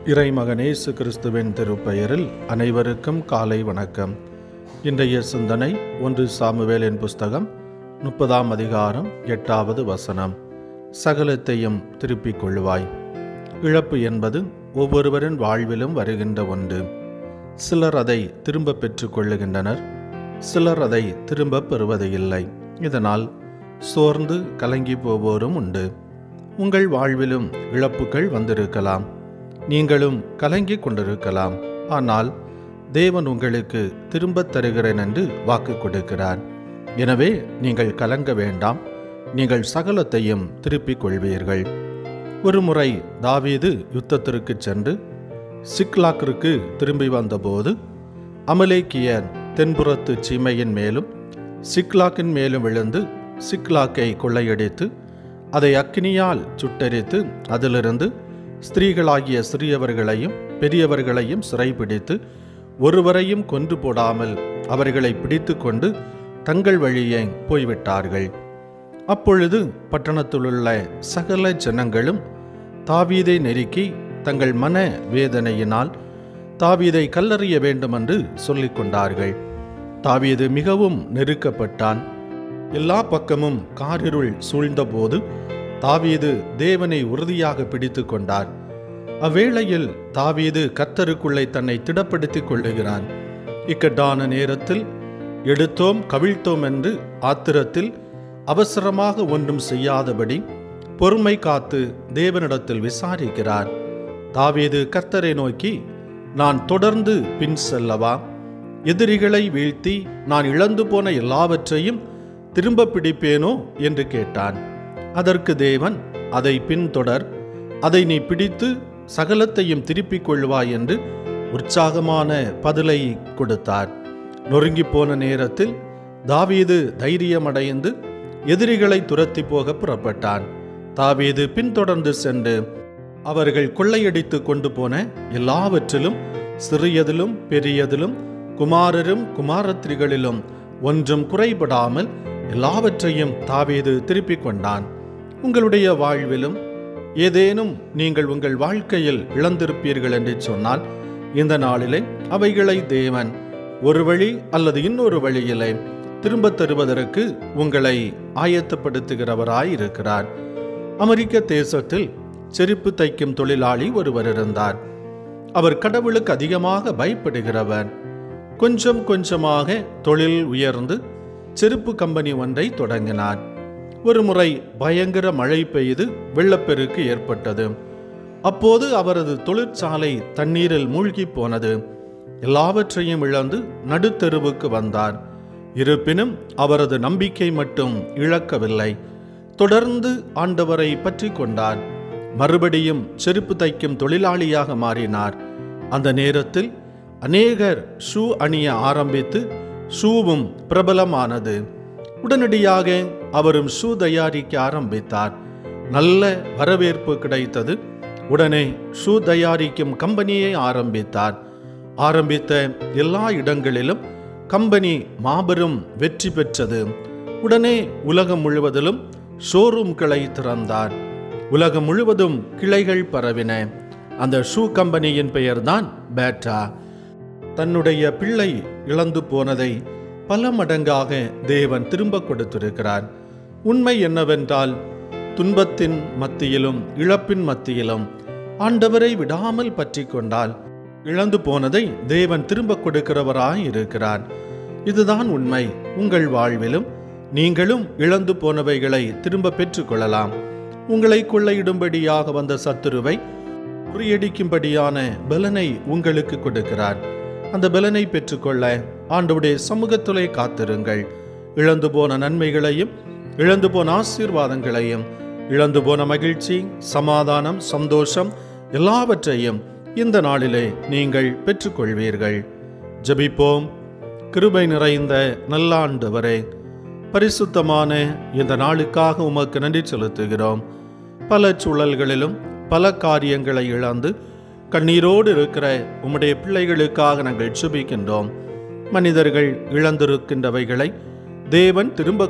இறைமகன் இயேசு கிறிஸ்துவின் திருப்பெயரில் அனைவருக்கும் காலை வணக்கம் இன்றைய சிந்தனை ஒன்று சாமுவேலின் புஸ்தகம் முப்பதாம் அதிகாரம் எட்டாவது வசனம் சகலத்தையும் திருப்பிக் கொள்ளுவாய் இழப்பு என்பது ஒவ்வொருவரின் வாழ்விலும் வருகின்ற ஒன்று சிலர் அதை திரும்ப பெற்றுக் கொள்ளுகின்றனர் சிலர் அதை திரும்ப பெறுவது இல்லை இதனால் சோர்ந்து கலங்கி போவோரும் உண்டு உங்கள் வாழ்விலும் இழப்புகள் வந்திருக்கலாம் நீங்களும் கலங்கி கொண்டிருக்கலாம் ஆனால் தேவன் உங்களுக்கு திரும்பத் தருகிறேன் என்று வாக்கு கொடுக்கிறார் எனவே நீங்கள் கலங்க வேண்டாம் நீங்கள் சகலத்தையும் திருப்பிக் கொள்வீர்கள் ஒரு முறை தாவீது யுத்தத்திற்கு சென்று சிக்லாக்கிற்கு திரும்பி வந்தபோது அமலேக்கியர் தென்புறத்து சீமையின் மேலும் சிக்லாக்கின் மேலும் விழுந்து சிக்லாக்கை கொள்ளையடித்து அதை அக்கினியால் சுட்டெரித்து அதிலிருந்து ஸ்திரீகளாகிய சிறியவர்களையும் பெரியவர்களையும் சிறைபிடித்து ஒருவரையும் கொன்று போடாமல் அவர்களை பிடித்து கொண்டு தங்கள் வழியே போய்விட்டார்கள் அப்பொழுது பட்டணத்திலுள்ள சகல ஜனங்களும் தாவீதை நெருக்கி தங்கள் மன வேதனையினால் தாவீதை கல்லறிய வேண்டுமென்று சொல்லிக் கொண்டார்கள் தாவீது மிகவும் நெருக்கப்பட்டான் எல்லா பக்கமும் காரிருள் சூழ்ந்தபோது தாவீது தேவனை உறுதியாக பிடித்து கொண்டார் அவ்வேளையில் தாவீது கத்தருக்குள்ளே தன்னை திடப்படுத்திக் கொள்ளுகிறான் இக்கட்டான நேரத்தில் எடுத்தோம் கவிழ்த்தோம் என்று ஆத்திரத்தில் அவசரமாக ஒன்றும் செய்யாதபடி பொறுமை காத்து தேவனிடத்தில் விசாரிக்கிறார் தாவீது கர்த்தரை நோக்கி நான் தொடர்ந்து பின் செல்லவா எதிரிகளை வீழ்த்தி நான் இழந்து போன எல்லாவற்றையும் திரும்ப பிடிப்பேனோ என்று கேட்டான் அதற்கு தேவன் அதை பின்தொடர் அதை நீ பிடித்து சகலத்தையும் திருப்பிக் கொள்வாய் என்று உற்சாகமான பதிலை கொடுத்தார் நொறுங்கி போன நேரத்தில் தாவீது தைரியமடைந்து எதிரிகளை துரத்தி போக புறப்பட்டான் தாவீது பின்தொடர்ந்து சென்று அவர்கள் கொள்ளையடித்து கொண்டு போன எல்லாவற்றிலும் சிறியதிலும் பெரியதிலும் குமாரரும் குமாரத்திரிகளிலும் ஒன்றும் குறைபடாமல் எல்லாவற்றையும் தாவீது திருப்பிக் கொண்டான் உங்களுடைய வாழ்விலும் ஏதேனும் நீங்கள் உங்கள் வாழ்க்கையில் இழந்திருப்பீர்கள் என்று சொன்னால் இந்த நாளிலே அவைகளை தேவன் ஒரு வழி அல்லது இன்னொரு வழியிலே திரும்ப தருவதற்கு உங்களை ஆயத்தப்படுத்துகிறவராய் இருக்கிறார் அமெரிக்க தேசத்தில் செருப்பு தைக்கும் தொழிலாளி ஒருவர் இருந்தார் அவர் கடவுளுக்கு அதிகமாக பயப்படுகிறவர் கொஞ்சம் கொஞ்சமாக தொழில் உயர்ந்து செருப்பு கம்பெனி ஒன்றை தொடங்கினார் ஒரு முறை பயங்கர மழை பெய்து வெள்ளப்பெருக்கு ஏற்பட்டது அப்போது அவரது தொழிற்சாலை தண்ணீரில் மூழ்கி போனது எல்லாவற்றையும் இழந்து நடுத்தெருவுக்கு வந்தார் இருப்பினும் அவரது நம்பிக்கை மட்டும் இழக்கவில்லை தொடர்ந்து ஆண்டவரை பற்றி கொண்டார் மறுபடியும் செருப்பு தைக்கும் தொழிலாளியாக மாறினார் அந்த நேரத்தில் அநேகர் ஷூ அணிய ஆரம்பித்து ஷூவும் பிரபலமானது உடனடியாக அவரும் ஷூ தயாரிக்க ஆரம்பித்தார் நல்ல வரவேற்பு கிடைத்தது உடனே ஷூ தயாரிக்கும் கம்பெனியை ஆரம்பித்தார் ஆரம்பித்த எல்லா இடங்களிலும் கம்பெனி மாபெரும் வெற்றி பெற்றது உடனே உலகம் முழுவதிலும் ஷோரூம்களை திறந்தார் உலகம் முழுவதும் கிளைகள் பரவின அந்த ஷூ கம்பெனியின் பெயர்தான் பேட்டா தன்னுடைய பிள்ளை இழந்து போனதை பல மடங்காக தேவன் திரும்ப கொடுத்திருக்கிறார் உண்மை என்னவென்றால் துன்பத்தின் மத்தியிலும் இழப்பின் மத்தியிலும் ஆண்டவரை விடாமல் பற்றி கொண்டால் இழந்து போனதை தேவன் திரும்ப கொடுக்கிறவராய் இருக்கிறார் இதுதான் உண்மை உங்கள் வாழ்விலும் நீங்களும் இழந்து போனவைகளை திரும்ப பெற்றுக்கொள்ளலாம் உங்களை கொள்ளையிடும்படியாக வந்த சத்துருவை முறியடிக்கும்படியான பலனை உங்களுக்கு கொடுக்கிறார் அந்த பலனை பெற்றுக்கொள்ள ஆண்டவுடைய சமூகத்திலே காத்திருங்கள் இழந்து போன நன்மைகளையும் இழந்து போன ஆசீர்வாதங்களையும் இழந்து போன மகிழ்ச்சி சமாதானம் சந்தோஷம் எல்லாவற்றையும் இந்த நாளிலே நீங்கள் பெற்றுக்கொள்வீர்கள் ஜபிப்போம் கிருபை நிறைந்த நல்ல ஆண்டவரே பரிசுத்தமான இந்த நாளுக்காக உமக்கு நன்றி செலுத்துகிறோம் பல சூழல்களிலும் பல காரியங்களை இழந்து கண்ணீரோடு இருக்கிற உம்முடைய பிள்ளைகளுக்காக நாங்கள் சுபிக்கின்றோம் மனிதர்கள் இழந்திருக்கின்றவைகளை தேவன் திரும்ப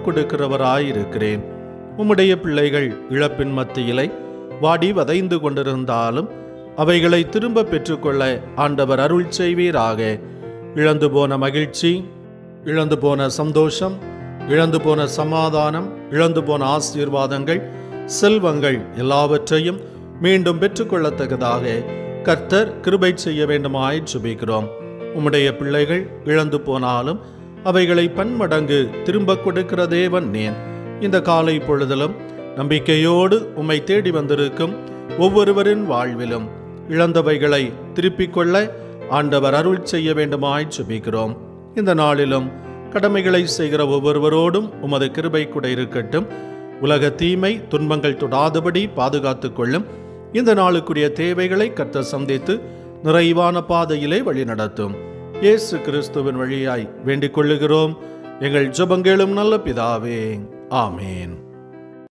கொடுக்கிறவராயிருக்கிறேன் உம்முடைய பிள்ளைகள் இழப்பின் மத்தியிலே வாடி வதைந்து கொண்டிருந்தாலும் அவைகளை திரும்ப பெற்றுக்கொள்ள ஆண்டவர் அருள் செய்வீராக இழந்து போன மகிழ்ச்சி இழந்து போன சந்தோஷம் இழந்து போன சமாதானம் இழந்து போன ஆசீர்வாதங்கள் செல்வங்கள் எல்லாவற்றையும் மீண்டும் பெற்றுக்கொள்ளத்தக்கதாக கர்த்தர் கிருபை செய்ய வேண்டுமாய் சுபிக்கிறோம் உம்முடைய பிள்ளைகள் இழந்து போனாலும் அவைகளை பன்மடங்கு திரும்ப கொடுக்கிற தேவன் நேன் இந்த காலை பொழுதிலும் நம்பிக்கையோடு உம்மை தேடி வந்திருக்கும் ஒவ்வொருவரின் வாழ்விலும் இழந்தவைகளை திருப்பிக் கொள்ள ஆண்டவர் அருள் செய்ய வேண்டுமாய் சுபிக்கிறோம் இந்த நாளிலும் கடமைகளை செய்கிற ஒவ்வொருவரோடும் உமது கிருபை கூட இருக்கட்டும் உலக தீமை துன்பங்கள் தொடாதபடி பாதுகாத்துக் கொள்ளும் இந்த நாளுக்குரிய தேவைகளை கர்த்தர் சந்தித்து நிறைவான பாதையிலே வழிநடத்தும் இயேசு கிறிஸ்துவின் வழியாய் வேண்டிக் கொள்ளுகிறோம் எங்கள் ஜெபங்களும் நல்ல பிதாவே ஆமேன்